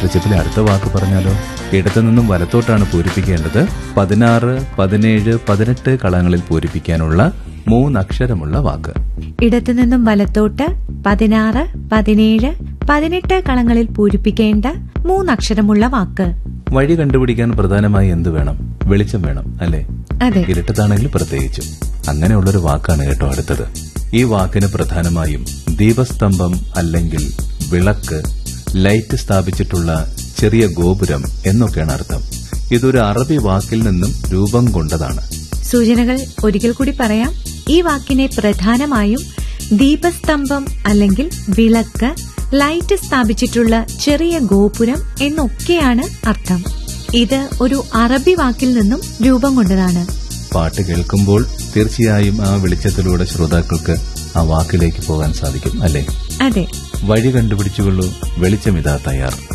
ലിറ്ററേച്ചറിലെ അടുത്ത വാക്ക് പറഞ്ഞാലോ ഇടത്തു നിന്നും വലത്തോട്ടാണ് പൂരിപ്പിക്കേണ്ടത് പതിനാറ് പതിനേഴ് പതിനെട്ട് കളങ്ങളിൽ പൂരിപ്പിക്കാനുള്ള മൂന്നക്ഷരമുള്ള വാക്ക് ഇടത്തു നിന്നും വലത്തോട്ട് പതിനാറ് പതിനേഴ് പതിനെട്ട് കളങ്ങളിൽ പൂരിപ്പിക്കേണ്ട മൂന്നക്ഷരമുള്ള വാക്ക് വഴി കണ്ടുപിടിക്കാൻ പ്രധാനമായി എന്ത് വേണം വെളിച്ചം വേണം അല്ലേ അതെ ഇരട്ടത്താണെങ്കിൽ പ്രത്യേകിച്ചും അങ്ങനെയുള്ളൊരു വാക്കാണ് കേട്ടോ അടുത്തത് ഈ വാക്കിന് പ്രധാനമായും ദീപസ്തംഭം അല്ലെങ്കിൽ വിളക്ക് ലൈറ്റ് സ്ഥാപിച്ചിട്ടുള്ള ചെറിയ ഗോപുരം എന്നൊക്കെയാണ് അർത്ഥം ഇതൊരു അറബി വാക്കിൽ നിന്നും രൂപം കൊണ്ടതാണ് സൂചനകൾ ഒരിക്കൽ കൂടി പറയാം ഈ വാക്കിനെ പ്രധാനമായും ദീപസ്തംഭം അല്ലെങ്കിൽ വിളക്ക് ലൈറ്റ് സ്ഥാപിച്ചിട്ടുള്ള ചെറിയ ഗോപുരം എന്നൊക്കെയാണ് അർത്ഥം ഇത് ഒരു അറബി വാക്കിൽ നിന്നും രൂപം കൊണ്ടതാണ് പാട്ട് കേൾക്കുമ്പോൾ തീർച്ചയായും ആ വെളിച്ചത്തിലൂടെ ശ്രോതാക്കൾക്ക് ആ വാക്കിലേക്ക് പോകാൻ സാധിക്കും അല്ലേ അതെ വഴി കണ്ടുപിടിച്ചുകൊള്ളൂ വെളിച്ചമിതാ തയ്യാർ